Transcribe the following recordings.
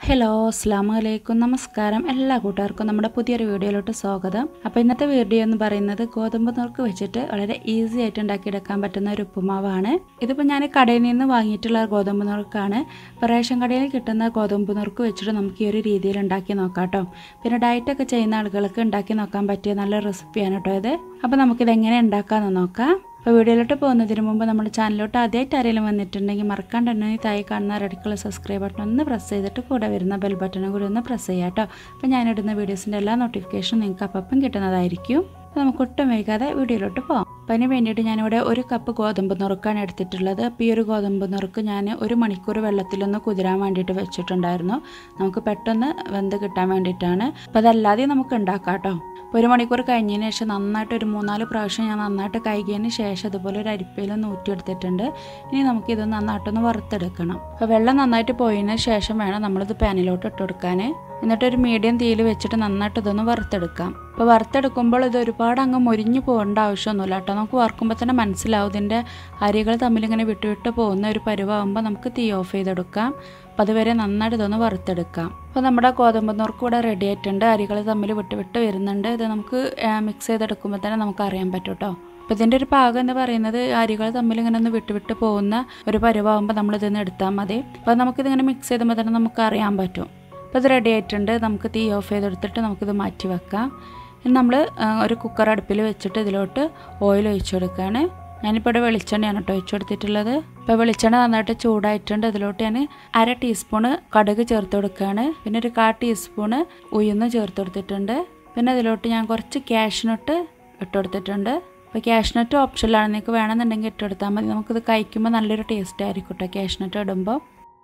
hello അസ്സാം വലൈക്കും നമസ്കാരം എല്ലാ കൂട്ടുകാർക്കും നമ്മുടെ പുതിയൊരു വീഡിയോയിലോട്ട് സ്വാഗതം അപ്പോൾ ഇന്നത്തെ വീഡിയോ എന്ന് പറയുന്നത് ഗോതമ്പ് നുറുക്ക് വെച്ചിട്ട് വളരെ ഈസി ആയിട്ട് ഉണ്ടാക്കിയെടുക്കാൻ പറ്റുന്ന ഒരു ഉപ്പുമാവാണ് ഇതിപ്പോൾ ഞാൻ കടയിൽ നിന്ന് വാങ്ങിയിട്ടുള്ള ഗോതമ്പ് നുറുക്കാണ് ഇപ്പോൾ റേഷൻ കടയിൽ കിട്ടുന്ന ഗോതമ്പ് നുറുക്ക് വെച്ചിട്ട് നമുക്ക് ഈ ഒരു രീതിയിൽ ഉണ്ടാക്കി നോക്കാം കേട്ടോ പിന്നെ ഡയറ്റൊക്കെ ചെയ്യുന്ന ആളുകൾക്ക് ഉണ്ടാക്കി നോക്കാൻ പറ്റിയ നല്ല റെസിപ്പിയാണ് കേട്ടോ ഇത് അപ്പോൾ നമുക്കിത് എങ്ങനെ ഉണ്ടാക്കാമെന്ന് നോക്കാം അപ്പോൾ വീഡിയോയിലോട്ട് പോകുന്നതിന് മുമ്പ് നമ്മുടെ ചാനലിലോട്ട് ആദ്യമായിട്ട് ആരെങ്കിലും വന്നിട്ടുണ്ടെങ്കിൽ മറക്കാണ്ട് തന്നെ ഈ താഴെ കാണുന്ന റെഡിക്കുള്ള സബ്സ്ക്രൈബ് ബട്ടൺ ഒന്ന് പ്രസ് ചെയ്തിട്ട് കൂടെ വരുന്ന ബെൽ ബട്ടണും കൂടി ഒന്ന് പ്രസ് ചെയ്യാം കേട്ടോ അപ്പോൾ ഞാനിടുന്ന വീഡിയോസിൻ്റെ എല്ലാ നോട്ടിഫിക്കേഷനും നിങ്ങൾക്ക് അപ്പം കിട്ടുന്നതായിരിക്കും അപ്പോൾ നമുക്ക് ഒട്ടും വൈകാതെ വീഡിയോയിലോട്ട് പോകാം അപ്പം അതിന് വേണ്ടിയിട്ട് ഞാനിവിടെ ഒരു കപ്പ് ഗോതമ്പ് നുറുക്കാണ് എടുത്തിട്ടുള്ളത് അപ്പോൾ ഈ ഒരു ഗോതമ്പ് നുറുക്ക് ഞാൻ ഒരു മണിക്കൂർ വെള്ളത്തിലൊന്ന് കുതിരാൻ വേണ്ടിയിട്ട് വെച്ചിട്ടുണ്ടായിരുന്നു നമുക്ക് പെട്ടെന്ന് വെന്ത് കിട്ടാൻ വേണ്ടിയിട്ടാണ് അപ്പോൾ അതല്ലാതെ നമുക്ക് ഉണ്ടാക്കാം കേട്ടോ അപ്പോൾ ഒരു മണിക്കൂർ കഴിഞ്ഞതിന് ശേഷം നന്നായിട്ട് ഒരു മൂന്നാല് പ്രാവശ്യം ഞാൻ നന്നായിട്ട് കഴുകിയതിന് ശേഷം അതുപോലെ ഒരു അരിപ്പയിലൊന്ന് ഊറ്റിയെടുത്തിട്ടുണ്ട് ഇനി നമുക്കിത് നന്നായിട്ടൊന്ന് വറുത്തെടുക്കണം അപ്പോൾ വെള്ളം നന്നായിട്ട് പോയതിന് ശേഷം വേണം നമ്മളിത് പാനിലോട്ട് ഇട്ട് കൊടുക്കാൻ എന്നിട്ട് ഒരു മീഡിയം തീയിൽ വെച്ചിട്ട് നന്നായിട്ട് ഇതൊന്ന് വറുത്തെടുക്കാം അപ്പോൾ വറുത്തെടുക്കുമ്പോൾ ഇത് ഒരുപാട് അങ്ങ് മുരിഞ്ഞു പോകേണ്ട ആവശ്യമൊന്നുമില്ല കേട്ടോ നമുക്ക് വറുക്കുമ്പോൾ തന്നെ മനസ്സിലാവും ഇതിൻ്റെ അരികൾ തമ്മിലിങ്ങനെ വിട്ട് വിട്ട് പോകുന്ന ഒരു പരുവാകുമ്പോൾ നമുക്ക് തീ ഓഫ് ചെയ്തെടുക്കാം അപ്പോൾ അതുവരെ നന്നായിട്ട് ഇതൊന്ന് വറുത്തെടുക്കാം അപ്പോൾ നമ്മുടെ ഗോതമ്പ് നുറുക്ക് ഇവിടെ റെഡി ആയിട്ടുണ്ട് അരികൾ തമ്മിൽ വിട്ട് വിട്ട് വരുന്നുണ്ട് ഇത് നമുക്ക് മിക്സ് ചെയ്തെടുക്കുമ്പോൾ തന്നെ നമുക്ക് അറിയാൻ പറ്റും കേട്ടോ അപ്പോൾ ഇതിൻ്റെ ഒരു പാകം എന്ന് പറയുന്നത് അരികൾ തമ്മിൽ ഇങ്ങനെ ഒന്ന് വിട്ട് വിട്ട് പോകുന്ന ഒരു പരുവാകുമ്പോൾ നമ്മൾ ഇതിന്ന് എടുത്താൽ മതി അപ്പോൾ നമുക്കിതിങ്ങനെ മിക്സ് ചെയ്തുമ്പോൾ തന്നെ നമുക്ക് അറിയാൻ പറ്റും അപ്പോൾ ഇത് റെഡി ആയിട്ടുണ്ട് നമുക്ക് തീ ഓഫ് ചെയ്തെടുത്തിട്ട് നമുക്കിത് മാറ്റി വെക്കാം ഇനി നമ്മൾ ഒരു കുക്കർ അടുപ്പിൽ വെച്ചിട്ട് ഇതിലോട്ട് ഓയിൽ ഒഴിച്ചു കൊടുക്കുകയാണ് ഞാനിപ്പോൾ ഇവിടെ വെളിച്ചെണ്ണയാണ് കേട്ടോ ഒഴിച്ചു കൊടുത്തിട്ടുള്ളത് ഇപ്പോൾ വെളിച്ചെണ്ണ നന്നായിട്ട് ചൂടായിട്ടുണ്ട് ഇതിലോട്ട് ഞാൻ അര ടീസ്പൂണ് കടുക് ചേർത്ത് കൊടുക്കുകയാണ് പിന്നെ ഒരു കാ ടീസ്പൂണ് ഉയർന്ന് ചേർത്ത് കൊടുത്തിട്ടുണ്ട് പിന്നെ ഇതിലോട്ട് ഞാൻ കുറച്ച് ക്യാഷ്നട്ട് ഇട്ട് കൊടുത്തിട്ടുണ്ട് അപ്പോൾ ക്യാഷ്നട്ട് ഓപ്ഷനിലാണ് നിങ്ങൾക്ക് വേണമെന്നുണ്ടെങ്കിൽ ഇട്ട് കൊടുത്താൽ മതി നമുക്കിത് കഴിക്കുമ്പോൾ നല്ലൊരു ടേസ്റ്റ് ആയിരിക്കും കേട്ടോ ക്യാഷ്നട്ട് ഇടുമ്പോൾ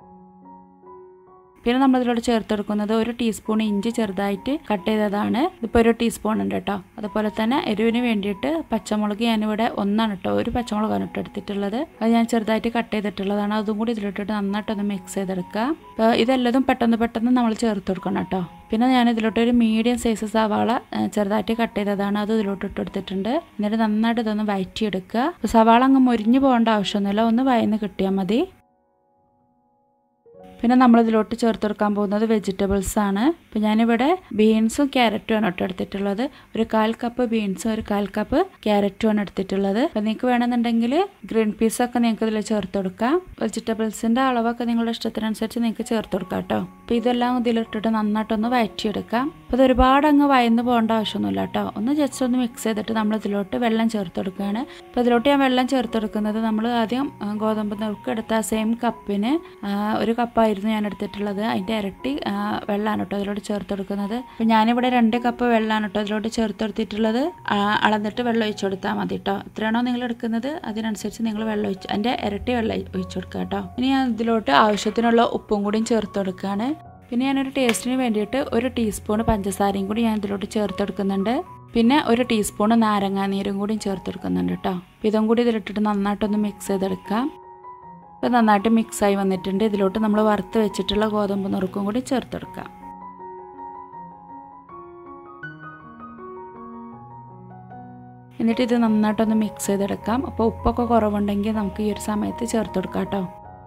പിന്നെ നമ്മൾ ഇതിലോട്ട് ചേർത്ത് കൊടുക്കുന്നത് ഒരു ടീസ്പൂൺ ഇഞ്ചി ചെറുതായിട്ട് കട്ട് ചെയ്തതാണ് ഇതിപ്പോൾ ഒരു ടീസ്പൂൺ ഉണ്ട് കേട്ടോ അതുപോലെ തന്നെ എരിവിന് വേണ്ടിയിട്ട് പച്ചമുളക് ഞാനിവിടെ ഒന്നാണ് കേട്ടോ ഒരു പച്ചമുളകാണ് ഇട്ട് എടുത്തിട്ടുള്ളത് അത് ഞാൻ ചെറുതായിട്ട് കട്ട് ചെയ്തിട്ടുള്ളതാണ് അതും കൂടി ഇതിലിട്ടിട്ട് നന്നായിട്ടൊന്ന് മിക്സ് ചെയ്തെടുക്കുക അപ്പോൾ ഇതെല്ലതും പെട്ടെന്ന് പെട്ടെന്ന് നമ്മൾ ചേർത്ത് കൊടുക്കണം കേട്ടോ പിന്നെ ഞാൻ ഇതിലോട്ട് ഒരു മീഡിയം സൈസ് സവാള ചെറുതായിട്ട് കട്ട് ചെയ്തതാണ് അത് ഇതിലോട്ട് ഇട്ട് കൊടുത്തിട്ടുണ്ട് എന്നിട്ട് നന്നായിട്ട് ഇതൊന്ന് വയറ്റിയെടുക്കുക അപ്പോൾ സവാള അങ്ങ് മുരിഞ്ഞു പോകേണ്ട ആവശ്യമൊന്നുമില്ല ഒന്ന് വയന്ന് കിട്ടിയാൽ മതി പിന്നെ നമ്മൾ ഇതിലോട്ട് ചേർത്ത് കൊടുക്കാൻ പോകുന്നത് വെജിറ്റബിൾസ് ആണ് അപ്പോൾ ഞാനിവിടെ ബീൻസും ക്യാരറ്റും ആണ് കേട്ടോ എടുത്തിട്ടുള്ളത് ഒരു കാൽ കപ്പ് ബീൻസും ഒരു കാൽ കപ്പ് ക്യാരറ്റും ആണ് എടുത്തിട്ടുള്ളത് അപ്പോൾ നിങ്ങൾക്ക് വേണമെന്നുണ്ടെങ്കിൽ ഗ്രീൻ പീസൊക്കെ നിങ്ങൾക്ക് ഇതിൽ ചേർത്ത് കൊടുക്കാം വെജിറ്റബിൾസിൻ്റെ അളവൊക്കെ നിങ്ങളുടെ ഇഷ്ടത്തിനനുസരിച്ച് നിങ്ങൾക്ക് ചേർത്ത് കൊടുക്കാം കേട്ടോ അപ്പോൾ ഇതെല്ലാം ഇതിലിട്ടിട്ട് നന്നായിട്ടൊന്ന് വയറ്റിയെടുക്കാം അപ്പോൾ ഇത് ഒരുപാട് അങ്ങ് വയന്ന് പോകേണ്ട ആവശ്യമൊന്നുമില്ല കേട്ടോ ഒന്ന് ജസ്റ്റ് ഒന്ന് മിക്സ് ചെയ്തിട്ട് നമ്മൾ ഇതിലോട്ട് വെള്ളം ചേർത്ത് കൊടുക്കുകയാണ് അപ്പോൾ ഇതിലോട്ട് ഞാൻ വെള്ളം ചേർത്ത് കൊടുക്കുന്നത് നമ്മൾ ആദ്യം ഗോതമ്പ് നുറുക്ക് എടുത്ത സെയിം കപ്പിന് ഒരു കപ്പായി ആയിരുന്നു ഞാൻ എടുത്തിട്ടുള്ളത് അതിൻ്റെ ഇരട്ടി വെള്ളമാണ് കേട്ടോ അതിലോട്ട് ചേർത്ത് കൊടുക്കുന്നത് അപ്പോൾ ഞാനിവിടെ രണ്ട് കപ്പ് വെള്ളമാണ് കേട്ടോ അതിലോട്ട് ചേർത്ത് കൊടുത്തിട്ടുള്ളത് അളന്നിട്ട് വെള്ളം ഒഴിച്ചു കൊടുത്താൽ മതി കേട്ടോ എത്രയാണോ നിങ്ങൾ എടുക്കുന്നത് അതിനനുസരിച്ച് നിങ്ങൾ വെള്ളം ഒഴിച്ച് അതിൻ്റെ ഇരട്ടി വെള്ളം ഒഴിച്ചു കൊടുക്കുക കേട്ടോ ഇനി ഞാൻ ഇതിലോട്ട് ആവശ്യത്തിനുള്ള ഉപ്പും കൂടിയും ചേർത്ത് കൊടുക്കുകയാണ് പിന്നെ ഞാനൊരു ടേസ്റ്റിന് വേണ്ടിയിട്ട് ഒരു ടീസ്പൂൺ പഞ്ചസാരയും കൂടി ഞാൻ ഇതിലോട്ട് ചേർത്ത് കൊടുക്കുന്നുണ്ട് പിന്നെ ഒരു ടീസ്പൂൺ നാരങ്ങാനീരും കൂടിയും ചേർത്ത് കൊടുക്കുന്നുണ്ട് കേട്ടോ ഇതും കൂടി ഇതിലിട്ടിട്ട് നന്നായിട്ടൊന്ന് മിക്സ് ചെയ്തെടുക്കാം ഇപ്പോൾ നന്നായിട്ട് മിക്സായി വന്നിട്ടുണ്ട് ഇതിലോട്ട് നമ്മൾ വറുത്ത് വെച്ചിട്ടുള്ള ഗോതമ്പ് നുറുക്കും കൂടി ചേർത്തെടുക്കാം എന്നിട്ട് ഇത് നന്നായിട്ടൊന്ന് മിക്സ് ചെയ്തെടുക്കാം അപ്പോൾ ഉപ്പൊക്കെ കുറവുണ്ടെങ്കിൽ നമുക്ക് ഈ ഒരു സമയത്ത് ചേർത്ത് കൊടുക്കാം കേട്ടോ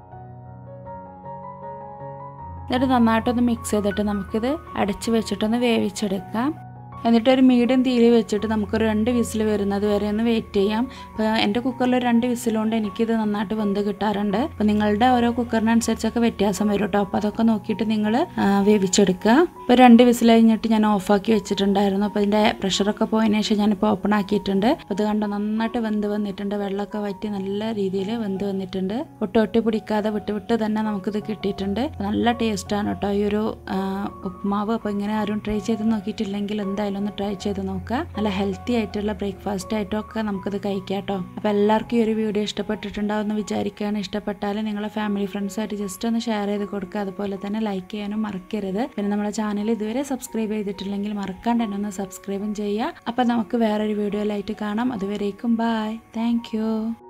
എന്നിട്ട് നന്നായിട്ടൊന്ന് മിക്സ് ചെയ്തിട്ട് നമുക്കിത് അടച്ച് വെച്ചിട്ടൊന്ന് വേവിച്ചെടുക്കാം എന്നിട്ട് ഒരു മീഡിയം തീയിൽ വെച്ചിട്ട് നമുക്കൊരു രണ്ട് വിസിൽ വരുന്നത് വരെ ഒന്ന് വെയിറ്റ് ചെയ്യാം അപ്പോൾ എൻ്റെ കുക്കറിൽ ഒരു രണ്ട് വിസിലുകൊണ്ട് എനിക്കിത് നന്നായിട്ട് വെന്ത് കിട്ടാറുണ്ട് അപ്പോൾ നിങ്ങളുടെ ഓരോ കുക്കറിനനുസരിച്ചൊക്കെ വ്യത്യാസം വരും കേട്ടോ അപ്പോൾ അതൊക്കെ നോക്കിയിട്ട് നിങ്ങൾ വേവിച്ചെടുക്കുക ഇപ്പോൾ രണ്ട് വിസിൽ കഴിഞ്ഞിട്ട് ഞാൻ ഓഫാക്കി വെച്ചിട്ടുണ്ടായിരുന്നു അപ്പോൾ ഇതിൻ്റെ പ്രഷറൊക്കെ പോയതിന് ശേഷം ഞാനിപ്പോൾ ഓപ്പൺ ആക്കിയിട്ടുണ്ട് അപ്പോൾ ഇത് കണ്ടോ നന്നായിട്ട് വെന്ത് വന്നിട്ടുണ്ട് വെള്ളമൊക്കെ വറ്റി നല്ല രീതിയിൽ വെന്ത് വന്നിട്ടുണ്ട് ഒട്ടി ഒട്ടി പിടിക്കാതെ വിട്ട് വിട്ട് തന്നെ നമുക്കിത് കിട്ടിയിട്ടുണ്ട് നല്ല ടേസ്റ്റാണ് കേട്ടോ ഈ ഒരു ഉപ്മാവ് അപ്പോൾ ഇങ്ങനെ ആരും ട്രൈ ചെയ്ത് നോക്കിയിട്ടില്ലെങ്കിൽ എന്തായാലും ഒന്ന് ട്രൈ ചെയ്ത് നോക്കുക നല്ല ഹെൽത്തി ആയിട്ടുള്ള ബ്രേക്ക്ഫാസ്റ്റ് ആയിട്ടൊക്കെ നമുക്കിത് കഴിക്കാം കേട്ടോ അപ്പോൾ എല്ലാവർക്കും ഈ ഒരു വീഡിയോ ഇഷ്ടപ്പെട്ടിട്ടുണ്ടാവുമെന്ന് വിചാരിക്കുകയാണ് ഇഷ്ടപ്പെട്ടാൽ നിങ്ങളെ ഫാമിലി ഫ്രണ്ട്സായിട്ട് ജസ്റ്റ് ഒന്ന് ഷെയർ ചെയ്ത് കൊടുക്കുക അതുപോലെ തന്നെ ലൈക്ക് ചെയ്യാനും മറക്കരുത് പിന്നെ നമ്മുടെ ചാനൽ ഇതുവരെ സബ്സ്ക്രൈബ് ചെയ്തിട്ടില്ലെങ്കിൽ മറക്കാണ്ട് തന്നെ ഒന്ന് സബ്സ്ക്രൈബും ചെയ്യുക അപ്പോൾ നമുക്ക് വേറൊരു വീഡിയോയിലായിട്ട് കാണാം അതുവരേക്കും ബായ് താങ്ക്